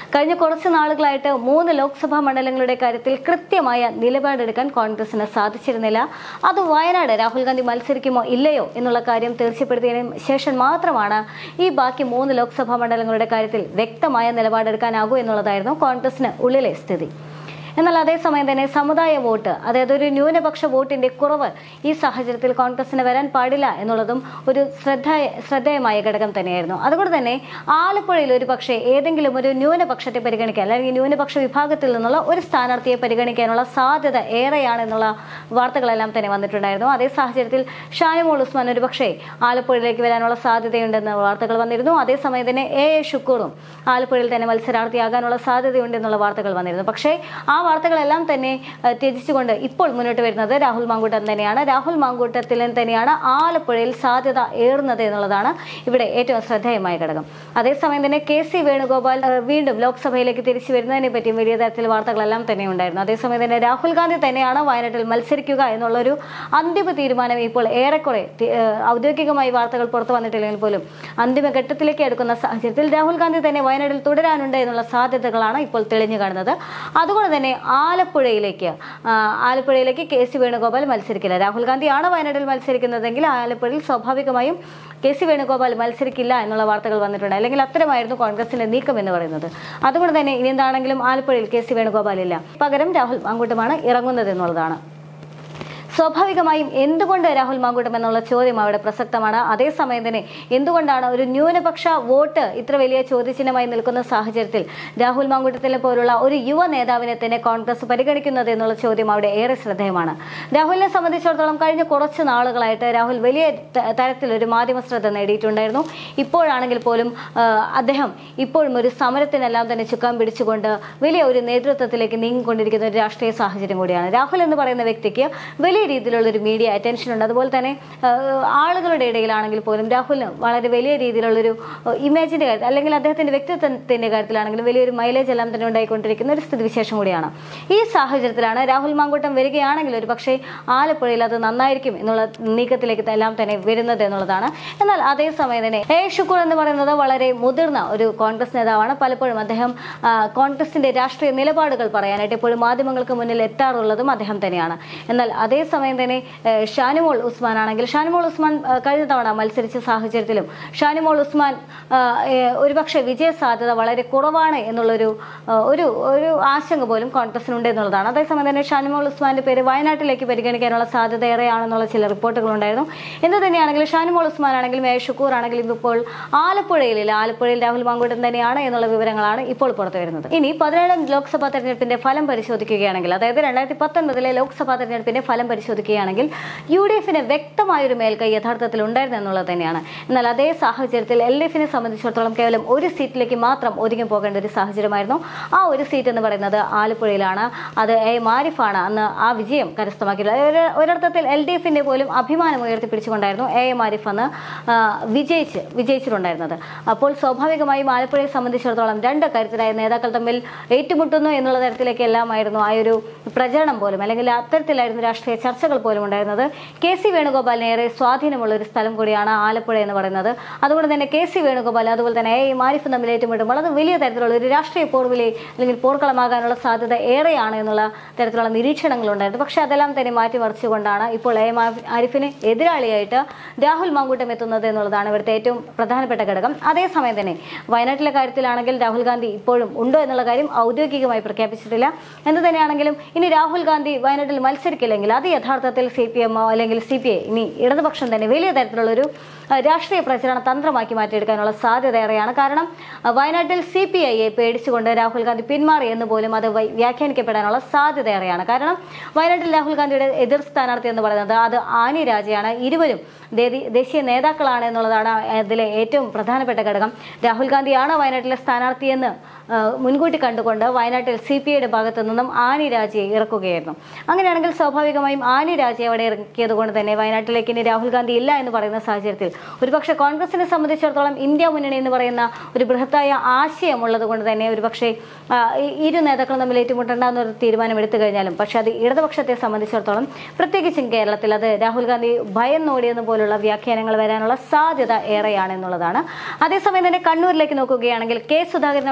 കഴിഞ്ഞ കുറച്ച് നാളുകളായിട്ട് മൂന്ന് ലോക്സഭാ മണ്ഡലങ്ങളുടെ കാര്യത്തിൽ കൃത്യമായ നിലപാടെടുക്കാൻ കോൺഗ്രസിന് സാധിച്ചിരുന്നില്ല അത് വയനാട് രാഹുൽ ഗാന്ധി മത്സരിക്കുമോ ഇല്ലയോ എന്നുള്ള കാര്യം തീർച്ചപ്പെടുത്തിയതിനു ശേഷം മാത്രമാണ് ഈ ബാക്കി മൂന്ന് ലോക്സഭാ മണ്ഡലങ്ങളുടെ കാര്യത്തിൽ വ്യക്തമായ നിലപാടെടുക്കാനാകൂ എന്നുള്ളതായിരുന്നു കോൺഗ്രസിന് ഉള്ളിലെ സ്ഥിതി എന്നാൽ അതേസമയം തന്നെ സമുദായ വോട്ട് അതായത് ഒരു ന്യൂനപക്ഷ വോട്ടിന്റെ കുറവ് ഈ സാഹചര്യത്തിൽ കോൺഗ്രസിന് വരാൻ പാടില്ല എന്നുള്ളതും ഒരു ശ്രദ്ധ ശ്രദ്ധേയമായ ഘടകം തന്നെയായിരുന്നു അതുകൊണ്ട് തന്നെ ആലപ്പുഴയിൽ ഒരു പക്ഷേ ഏതെങ്കിലും ഒരു ന്യൂനപക്ഷത്തെ പരിഗണിക്കാൻ അല്ലെങ്കിൽ ന്യൂനപക്ഷ വിഭാഗത്തിൽ നിന്നുള്ള ഒരു സ്ഥാനാർത്ഥിയെ പരിഗണിക്കാനുള്ള സാധ്യത ഏറെയാണ് എന്നുള്ള വാർത്തകളെല്ലാം തന്നെ വന്നിട്ടുണ്ടായിരുന്നു അതേ സാഹചര്യത്തിൽ ഷാനിമോൾ ഉസ്മാൻ ഒരു പക്ഷേ ആലപ്പുഴയിലേക്ക് വരാനുള്ള സാധ്യതയുണ്ടെന്ന വാർത്തകൾ വന്നിരുന്നു അതേസമയം തന്നെ എ എ ഷുക്കൂറും ആലപ്പുഴയിൽ തന്നെ മത്സരാർത്ഥിയാകാനുള്ള സാധ്യതയുണ്ടെന്നുള്ള വാർത്തകൾ വന്നിരുന്നു പക്ഷേ ആ വാർത്തകളെല്ലാം തന്നെ ഏഹ്, ത്യജിച്ചുകൊണ്ട് ഇപ്പോൾ മുന്നോട്ട് വരുന്നത് രാഹുൽ മാങ്കൂട്ടം തന്നെയാണ് രാഹുൽ മാങ്കൂട്ടത്തിൽ തന്നെയാണ് ആലപ്പുഴയിൽ സാധ്യത ഏറുന്നത് എന്നുള്ളതാണ് ഇവിടെ ഏറ്റവും ശ്രദ്ധേയമായ ഘടകം അതേസമയം തന്നെ കെ സി വേണുഗോപാൽ ഏഹ്, വീണ്ടും ലോക്സഭയിലേക്ക് തിരിച്ചു വരുന്നതിനെ പറ്റിയും വലിയ തരത്തിൽ വാർത്തകളെല്ലാം തന്നെ ഉണ്ടായിരുന്നു അതേസമയം തന്നെ രാഹുൽ ഗാന്ധി തന്നെയാണ് വയനാട്ടിൽ മത്സരിക്കുക എന്നുള്ളൊരു അന്തിമ തീരുമാനം ഇപ്പോൾ ഏറെക്കുറെ തി- ഏഹ്, ഔദ്യോഗികമായി വാർത്തകൾ പുറത്തു വന്നിട്ടില്ലെങ്കിൽ പോലും അന്തിമ ഘട്ടത്തിലേക്ക് എടുക്കുന്ന സാഹചര്യത്തിൽ രാഹുൽ ഗാന്ധി തന്നെ വയനാട്ടിൽ തുടരാനുണ്ട് എന്നുള്ള സാധ്യതകളാണ് ഇപ്പോൾ തെളിഞ്ഞു കാണുന്നത് അതുകൊണ്ട് തന്നെ ആലപ്പുഴയിലേക്ക് ആ, ആലപ്പുഴയിലേക്ക് കെ സി വേണുഗോപാൽ മത്സരിക്കില്ല രാഹുൽ ഗാന്ധിയാണ് വയനാട്ടിൽ മത്സരിക്കുന്നതെങ്കിൽ ആലപ്പുഴയിൽ സ്വാഭാവികമായും കെ സി വേണുഗോപാൽ മത്സരിക്കില്ല എന്നുള്ള വാർത്തകൾ വന്നിട്ടുണ്ട് അല്ലെങ്കിൽ അത്തരമായിരുന്നു കോൺഗ്രസിന്റെ നീക്കം എന്ന് പറയുന്നത് അതുകൊണ്ട് തന്നെ ഇനി എന്താണെങ്കിലും ആലപ്പുഴയിൽ കെ സി വേണുഗോപാൽ ഇല്ല പകരം രാഹുൽ മാങ്കൂട്ടമാണ് ഇറങ്ങുന്നത് എന്നുള്ളതാണ് സ്വാഭാവികമായും എന്തുകൊണ്ട് രാഹുൽ മാങ്കൂട്ടം എന്നുള്ള ചോദ്യം അവിടെ പ്രസക്തമാണ് അതേസമയം തന്നെ എന്തുകൊണ്ടാണ് ഒരു ന്യൂനപക്ഷ വോട്ട് ഇത്ര വലിയ ചോദ്യചിഹ്നമായി നിൽക്കുന്ന സാഹചര്യത്തിൽ രാഹുൽ മാങ്കൂട്ടത്തിനെ പോലുള്ള ഒരു യുവ നേതാവിനെ തന്നെ കോൺഗ്രസ് പരിഗണിക്കുന്നത് എന്നുള്ള ചോദ്യം അവിടെ ഏറെ ശ്രദ്ധേയമാണ് രാഹുലിനെ സംബന്ധിച്ചിടത്തോളം കഴിഞ്ഞ കുറച്ച് നാളുകളായിട്ട് രാഹുൽ വലിയ ത- തരത്തിലൊരു മാധ്യമ ശ്രദ്ധ നേടിയിട്ടുണ്ടായിരുന്നു ഇപ്പോഴാണെങ്കിൽ പോലും ആ, അദ്ദേഹം ഇപ്പോഴും ഒരു സമരത്തിനെല്ലാം തന്നെ ചുക്കാൻ പിടിച്ചുകൊണ്ട് വലിയ ഒരു നേതൃത്വത്തിലേക്ക് നീങ്ങിക്കൊണ്ടിരിക്കുന്ന ഒരു രാഷ്ട്രീയ സാഹചര്യം കൂടിയാണ് രാഹുൽ എന്ന് പറയുന്ന വ്യക്തിക്ക് വലിയ രീതിയിലുള്ള ഒരു മീഡിയ അറ്റൻഷൻ ഉണ്ട് അതുപോലെ തന്നെ ആ, ആളുകളുടെ ഇടയിലാണെങ്കിൽ പോലും രാഹുലിന് വളരെ വലിയ രീതിയിലുള്ളൊരു ഇമേജിന്റെ കാര്യത്തിൽ അല്ലെങ്കിൽ അദ്ദേഹത്തിന്റെ വ്യക്തിത്വത്തിന്റെ കാര്യത്തിലാണെങ്കിലും വലിയൊരു മൈലേജ് എല്ലാം തന്നെ ഉണ്ടായിക്കൊണ്ടിരിക്കുന്ന ഒരു സ്ഥിതിവിശേഷം കൂടിയാണ് ഈ സാഹചര്യത്തിലാണ് രാഹുൽ മാങ്കൂട്ടം വരികയാണെങ്കിൽ ഒരു പക്ഷേ ആലപ്പുഴയിൽ അത് നന്നായിരിക്കും എന്നുള്ള നീക്കത്തിലേക്ക് എല്ലാം തന്നെ വരുന്നത് എന്നുള്ളതാണ് എന്നാൽ അതേസമയം തന്നെ എ ഷുക്കൂർ എന്ന് പറയുന്നത് വളരെ മുതിർന്ന ഒരു കോൺഗ്രസ് നേതാവാണ് പലപ്പോഴും അദ്ദേഹം ആ, കോൺഗ്രസിന്റെ രാഷ്ട്രീയ നിലപാടുകൾ പറയാനായിട്ട് എപ്പോഴും മാധ്യമങ്ങൾക്ക് മുന്നിൽ എത്താറുള്ളതും അദ്ദേഹം തന്നെയാണ് എന്നാൽ അതേസമയം തന്നെ ഏ, ഷാനിമോൾ ഉസ്മാൻ ആണെങ്കിൽ ഷാനിമോൾ ഉസ്മാൻ ആ, കഴിഞ്ഞ തവണ മത്സരിച്ച സാഹചര്യത്തിലും ഷാനിമോൾ ഉസ്മാൻ ആ, ഏ, ഒരുപക്ഷെ വിജയ സാധ്യത വളരെ കുറവാണ് എന്നുള്ളൊരു ആ, ഒരു ഒരു ആശങ്ക പോലും കോൺഗ്രസിനുണ്ട് എന്നുള്ളതാണ് അതേസമയം തന്നെ ഷാനിമോൾ ഉസ്മാന്റെ പേര് വയനാട്ടിലേക്ക് പരിഗണിക്കാനുള്ള സാധ്യത ഏറെയാണെന്നുള്ള ചില റിപ്പോർട്ടുകൾ ഉണ്ടായിരുന്നു എന്ത് തന്നെയാണെങ്കിലും ഷാനിമോൾ ഉസ്മാൻ ആണെങ്കിലും എ ഷുക്കൂർ ആണെങ്കിലും ഇപ്പോൾ ആലപ്പുഴയിലില്ല ആലപ്പുഴയിൽ രാഹുൽ മാങ്കൂട്ടൻ തന്നെയാണ് എന്നുള്ള വിവരങ്ങളാണ് ഇപ്പോൾ പുറത്തു വരുന്നത് ഇനി പതിനേഴാം ലോക്സഭാ തെരഞ്ഞെടുപ്പിന്റെ ഫലം പരിശോധിക്കുകയാണെങ്കിൽ അതായത് രണ്ടായിരത്തി പത്തൊൻപതിലെ ലോക്സഭാ തെരഞ്ഞെടുപ്പിന്റെ ഫലം പരിശോധിക്കുകയാണെങ്കിൽ യു ഡി എഫിന് വ്യക്തമായൊരു മേൽക്കൈ യഥാർത്ഥത്തിൽ ഉണ്ടായിരുന്നു എന്നുള്ളത് തന്നെയാണ് എന്നാൽ അതേ സാഹചര്യത്തിൽ എൽ ഡി എഫിനെ സംബന്ധിച്ചിടത്തോളം കേവലം ഒരു സീറ്റിലേക്ക് മാത്രം ഒതുങ്ങി പോകേണ്ട ഒരു സാഹചര്യമായിരുന്നു ആ ഒരു സീറ്റ് എന്ന് പറയുന്നത് ആലപ്പുഴയിലാണ് അത് എ മാരിഫാണ് അന്ന് ആ വിജയം കരസ്ഥമാക്കിയിട്ടുള്ളത് ഒരു- ഒരർത്ഥത്തിൽ എൽ ഡി എഫിന്റെ പോലും അഭിമാനം ഉയർത്തിപ്പിടിച്ചുകൊണ്ടായിരുന്നു എ എ മാരിഫ് അന്ന് ആ, വിജയിച്ച് വിജയിച്ചിട്ടുണ്ടായിരുന്നത് അപ്പോൾ സ്വാഭാവികമായും ആലപ്പുഴയെ സംബന്ധിച്ചിടത്തോളം രണ്ട് കരുത്തരായ നേതാക്കൾ തമ്മിൽ ഏറ്റുമുട്ടുന്നു എന്നുള്ള തരത്തിലേക്ക് എല്ലാമായിരുന്നു ആ ഒരു പ്രചരണം പോലും അല്ലെങ്കിൽ അത്തരത്തിലായിരുന്നു രാഷ്ട്രീയ ചർച്ചകൾ പോലും ഉണ്ടായിരുന്നത് കെ സി വേണുഗോപാലിന് ഏറെ സ്വാധീനമുള്ള ഒരു സ്ഥലം കൂടിയാണ് ആലപ്പുഴ എന്ന് പറയുന്നത് അതുകൊണ്ട് തന്നെ കെ സി വേണുഗോപാൽ അതുപോലെ തന്നെ എ എം ആരിഫ് തമ്മിൽ ഏറ്റുമുട്ടുമ്പോൾ അത് വലിയ തരത്തിലുള്ള ഒരു രാഷ്ട്രീയ പോർവിളി അല്ലെങ്കിൽ പോർക്കളമാകാനുള്ള സാധ്യത ഏറെയാണ് എന്നുള്ള തരത്തിലുള്ള നിരീക്ഷണങ്ങളുണ്ടായിരുന്നു പക്ഷേ അതെല്ലാം തന്നെ മാറ്റിമറിച്ചുകൊണ്ടാണ് ഇപ്പോൾ എ എം ആരിഫിന് എതിരാളിയായിട്ട് രാഹുൽ മാങ്കൂട്ടം എത്തുന്നത് എന്നുള്ളതാണ് ഇവിടുത്തെ ഏറ്റവും പ്രധാനപ്പെട്ട ഘടകം അതേസമയം തന്നെ വയനാട്ടിലെ കാര്യത്തിലാണെങ്കിൽ രാഹുൽ ഗാന്ധി ഇപ്പോഴും ഉണ്ടോ എന്നുള്ള കാര്യം ഔദ്യോഗികമായി പ്രഖ്യാപിച്ചിട്ടില്ല എന്ത് തന്നെയാണെങ്കിലും ഇനി രാഹുൽ ഗാന്ധി വയനാട്ടിൽ മത്സരിക്കില്ലെങ്കിൽ അത് യഥാർത്ഥത്തിൽ സി പി എമ്മോ അല്ലെങ്കിൽ സി പി ഐ ഇനി ഇടതുപക്ഷം തന്നെ വലിയ തരത്തിലുള്ളൊരു അഹ്, രാഷ്ട്രീയ പ്രചരണ തന്ത്രമാക്കി മാറ്റിയെടുക്കാനുള്ള സാധ്യത ഏറെയാണ് കാരണം അഹ്, വയനാട്ടിൽ സി പി ഐയെ പേടിച്ചുകൊണ്ട് രാഹുൽ ഗാന്ധി പിന്മാറി എന്ന് പോലും അത് വൈ- വ്യാഖ്യാനിക്കപ്പെടാനുള്ള സാധ്യത ഏറെയാണ് കാരണം വയനാട്ടിൽ രാഹുൽ ഗാന്ധിയുടെ എതിർ സ്ഥാനാർത്ഥി എന്ന് പറയുന്നത് അത് ആനി രാജയാണ് ഇരുവരും ദേദി- ദേശീയ നേതാക്കളാണ് എന്നുള്ളതാണ് ഇതിലെ ഏറ്റവും പ്രധാനപ്പെട്ട ഘടകം രാഹുൽ ഗാന്ധിയാണ് വയനാട്ടിലെ സ്ഥാനാർത്ഥിയെന്ന് ആ, മുൻകൂട്ടി കണ്ടുകൊണ്ട് വയനാട്ടിൽ സി പി ഐയുടെ ഭാഗത്തു നിന്നും ആനി രാജയെ ഇറക്കുകയായിരുന്നു അങ്ങനെയാണെങ്കിൽ സ്വാഭാവികമായും ആനി രാജയെ അവിടെ ഇറക്കിയത് കൊണ്ട് തന്നെ വയനാട്ടിലേക്ക് ഇനി രാഹുൽ ഗാന്ധി ഇല്ല എന്ന് പറയുന്ന സാഹചര്യത്തിൽ ഒരുപക്ഷെ കോൺഗ്രസിനെ സംബന്ധിച്ചിടത്തോളം ഇന്ത്യ മുന്നണി എന്ന് പറയുന്ന ഒരു ബൃഹത്തായ ആശയമുള്ളത് കൊണ്ട് തന്നെ ഒരുപക്ഷെ ആ, ഈ- ഇരു നേതാക്കളും തമ്മിൽ ഏറ്റുമുട്ടേണ്ട എന്നൊരു തീരുമാനം എടുത്തു കഴിഞ്ഞാലും പക്ഷെ അത് ഇടതുപക്ഷത്തെ സംബന്ധിച്ചിടത്തോളം പ്രത്യേകിച്ചും കേരളത്തിൽ അത് രാഹുൽ ഗാന്ധി ഭയം നോടിയെന്ന് പോലുള്ള വ്യാഖ്യാനങ്ങൾ വരാനുള്ള സാധ്യത ഏറെയാണ് എന്നുള്ളതാണ് അതേസമയം തന്നെ കണ്ണൂരിലേക്ക് നോക്കുകയാണെങ്കിൽ കെ സുധാകരൻ അവിടെ മത്സരിക്കും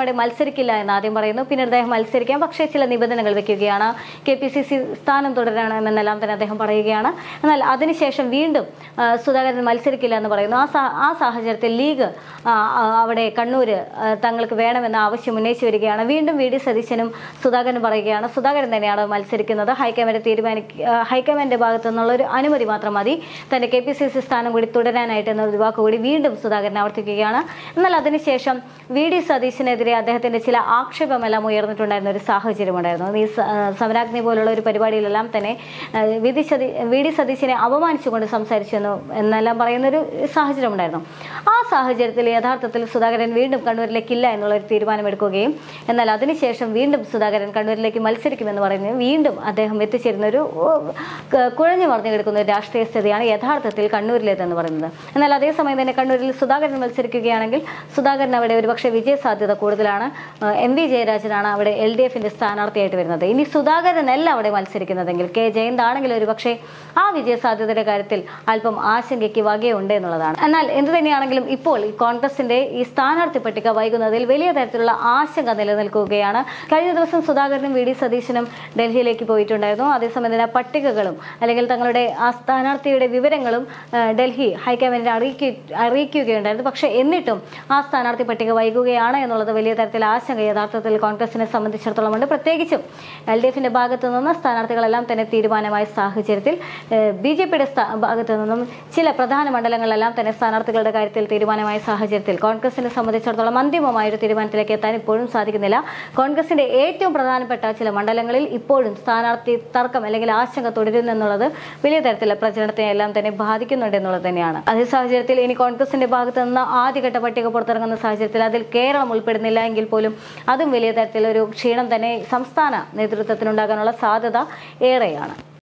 മത്സരിക്കില്ല എന്ന് ആദ്യം പറയുന്നു പിന്നീട് അദ്ദേഹം മത്സരിക്കാം പക്ഷേ ചില നിബന്ധനകൾ വെക്കുകയാണ് കെ പി സി സി സ്ഥാനം തുടരണമെന്നെല്ലാം തന്നെ അദ്ദേഹം പറയുകയാണ് എന്നാൽ അതിനുശേഷം വീണ്ടും ആ, സുധാകരൻ മത്സരിക്കില്ല എന്ന് പറയുന്നു ആ സാ- ആ സാഹചര്യത്തിൽ ലീഗ് ആ, ആ, അവിടെ കണ്ണൂർ തങ്ങൾക്ക് വേണമെന്ന ആവശ്യം ഉന്നയിച്ചു വരികയാണ് വീണ്ടും വി ഡി സതീശനും സുധാകരൻ പറയുകയാണ് സുധാകരൻ തന്നെയാണ് മത്സരിക്കുന്നത് ഹൈക്കമാൻഡ് തീരുമാനിക്ക ഹൈക്കമാൻഡിന്റെ ഭാഗത്തു നിന്നുള്ള ഒരു അനുമതി മാത്രം മതി തന്റെ കെ പി സി സി സ്ഥാനം കൂടി തുടരാനായിട്ട് എന്നൊരു വാക്കുകൂടി വീണ്ടും സുധാകരൻ ആവർത്തിക്കുകയാണ് എന്നാൽ അതിനുശേഷം വി ഡി സതീശനെതിരെ അദ്ദേഹത്തിന്റെ ചില ആക്ഷേപമെല്ലാം ഉയർന്നിട്ടുണ്ടായിരുന്ന ഒരു സാഹചര്യമുണ്ടായിരുന്നു ഈ സ- ആ, സമരാഗ്നി പോലുള്ള ഒരു പരിപാടിയിലെല്ലാം തന്നെ ആ, വി ഡി സതീ വി ഡി സതീശനെ അപമാനിച്ചുകൊണ്ട് സംസാരിച്ചു എന്ന് എന്നെല്ലാം പറയുന്നൊരു സാഹചര്യം ഉണ്ടായിരുന്നു ആ സാഹചര്യത്തിൽ യഥാർത്ഥത്തിൽ സുധാകരൻ വീണ്ടും കണ്ണൂരിലേക്കില്ല എന്നുള്ള ഒരു തീരുമാനമെടുക്കുകയും എന്നാൽ അതിനുശേഷം വീണ്ടും സുധാകരൻ കണ്ണൂരിലേക്ക് മത്സരിക്കുമെന്ന് പറയുന്നത് വീണ്ടും അദ്ദേഹം എത്തിച്ചേരുന്ന ഒരു ഓ, ക- കുഴഞ്ഞു മറിഞ്ഞു കിടക്കുന്ന ഒരു രാഷ്ട്രീയ സ്ഥിതിയാണ് യഥാർത്ഥത്തിൽ കണ്ണൂരിലേതെന്ന് പറയുന്നത് എന്നാൽ അതേസമയം തന്നെ കണ്ണൂരിൽ സുധാകരൻ മത്സരിക്കുകയാണെങ്കിൽ സുധാകരൻ അവിടെ ഒരുപക്ഷെ വിജയ സാധ്യത കൂടുതലാണ് ആ, എം വി ജയരാജനാണ് അവിടെ എൽ ഡി എഫിന്റെ സ്ഥാനാർത്ഥിയായിട്ട് വരുന്നത് ഇനി സുധാകരനല്ല അവിടെ മത്സരിക്കുന്നതെങ്കിൽ കെ ജയന്ത് ആണെങ്കിൽ ഒരുപക്ഷെ ആ വിജയ സാധ്യതയുടെ കാര്യത്തിൽ അല്പം ആശങ്കയ്ക്ക് വകയുണ്ട് എന്നുള്ളതാണ് എന്നാൽ എന്ത് തന്നെയാണെങ്കിലും ഇപ്പോൾ ഈ കോൺഗ്രസിന്റെ ഈ സ്ഥാനാർത്ഥി പട്ടിക വൈകുന്നതിൽ വലിയ തരത്തിലുള്ള ആശങ്ക നിലനിൽക്കുകയാണ് കഴിഞ്ഞ ദിവസം സുധാകരനും വി ഡി സതീശനും ഡൽഹിയിലേക്ക് പോയിട്ടുണ്ടായിരുന്നു അതേസമയം തന്നെ പട്ടികകളും അല്ലെങ്കിൽ തങ്ങളുടെ ആ സ്ഥാനാർത്ഥിയുടെ വിവരങ്ങളും ആ, ഡൽഹി ഹൈക്കമാൻഡിനെ അറിയിക്കു അറിയിക്കുകയുണ്ടായിരുന്നു പക്ഷേ എന്നിട്ടും ആ സ്ഥാനാർത്ഥി പട്ടിക വൈകുകയാണ് എന്നുള്ളത് വലിയ തരത്തിൽ ആശങ്ക യഥാർത്ഥത്തിൽ കോൺഗ്രസിനെ സംബന്ധിച്ചിടത്തോളം ഉണ്ട് പ്രത്യേകിച്ചും എൽ ഡി എഫിന്റെ ഭാഗത്തു നിന്ന് സ്ഥാനാർത്ഥികളെല്ലാം തന്നെ തീരുമാനമായ സാഹചര്യത്തിൽ ബി ജെ പിയുടെ ഭാഗത്തു നിന്നും ചില പ്രധാന മണ്ഡലങ്ങളിലെല്ലാം തന്നെ സ്ഥാനാർത്ഥികളുടെ കാര്യത്തിൽ തീരുമാനമായ സാഹചര്യത്തിൽ കോൺഗ്രസിനെ സംബന്ധിച്ചിടത്തോളം അന്തിമമായ ഒരു തീരുമാനത്തിലേക്ക് എത്താൻ ഇപ്പോഴും സാധിക്കുന്നില്ല കോൺഗ്രസിന്റെ ഏറ്റവും പ്രധാനപ്പെട്ട ചില മണ്ഡലങ്ങളിൽ ഇപ്പോഴും സ്ഥാനാർത്ഥി തർക്കം അല്ലെങ്കിൽ ആശങ്ക തുടരുന്നു എന്നുള്ളത് വലിയ തരത്തിലുള്ള പ്രചരണത്തെ എല്ലാം തന്നെ ബാധിക്കുന്നുണ്ട് എന്നുള്ളത് തന്നെയാണ് അതേ സാഹചര്യത്തിൽ ഇനി കോൺഗ്രസിന്റെ ഭാഗത്ത് നിന്ന് ആദ്യഘട്ട പട്ടിക പുറത്തിറങ്ങുന്ന സാഹചര്യത്തിൽ അതിൽ കേരളം ഉൾപ്പെടുന്നില്ല എങ്കിൽ പോലും അതും വലിയ തരത്തിലൊരു ക്ഷീണം തന്നെ സംസ്ഥാന നേതൃത്വത്തിനുണ്ടാകാനുള്ള സാധ്യത ഏറെയാണ്